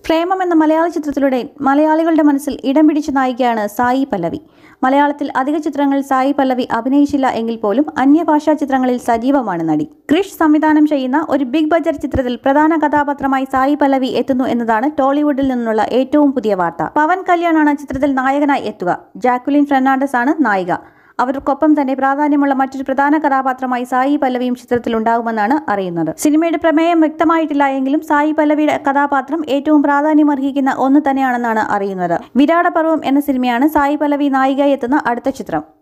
പ്രേമം എന്ന മലയാള ചിത്രത്തിലൂടെ മലയാളികളുടെ മനസ്സിൽ ഇടം പിടിച്ച നായികയാണ് സായി പല്ലവി മലയാളത്തിൽ അധിക ചിത്രങ്ങളിൽ സായി പല്ലവി അഭിനയിച്ചില്ല എങ്കിൽ പോലും അന്യഭാഷാ ചിത്രങ്ങളിൽ സജീവമാണ് നടി ക്രിഷ് സംവിധാനം ചെയ്യുന്ന ഒരു ബിഗ് ബജറ്റ് ചിത്രത്തിൽ പ്രധാന കഥാപാത്രമായി സായി പല്ലവി എത്തുന്നു എന്നതാണ് ടോളിവുഡിൽ നിന്നുള്ള ഏറ്റവും പുതിയ വാർത്ത പവൻ കല്യാണാണ് ചിത്രത്തിൽ നായകനായി എത്തുക ജാക്കുലിൻ ഫെർണാണ്ടസ് ആണ് നായിക അവർക്കൊപ്പം തന്നെ പ്രാധാന്യമുള്ള മറ്റൊരു പ്രധാന കഥാപാത്രമായി സായി പല്ലവിയും ചിത്രത്തിൽ ഉണ്ടാകുമെന്നാണ് അറിയുന്നത് സിനിമയുടെ പ്രമേയം വ്യക്തമായിട്ടില്ല എങ്കിലും സായി പല്ലവിയുടെ കഥാപാത്രം ഏറ്റവും പ്രാധാന്യമർഹിക്കുന്ന ഒന്ന് തന്നെയാണെന്നാണ് അറിയുന്നത് വിരാടപർവം എന്ന സിനിമയാണ് സായി പല്ലവി നായികയായി എത്തുന്ന അടുത്ത ചിത്രം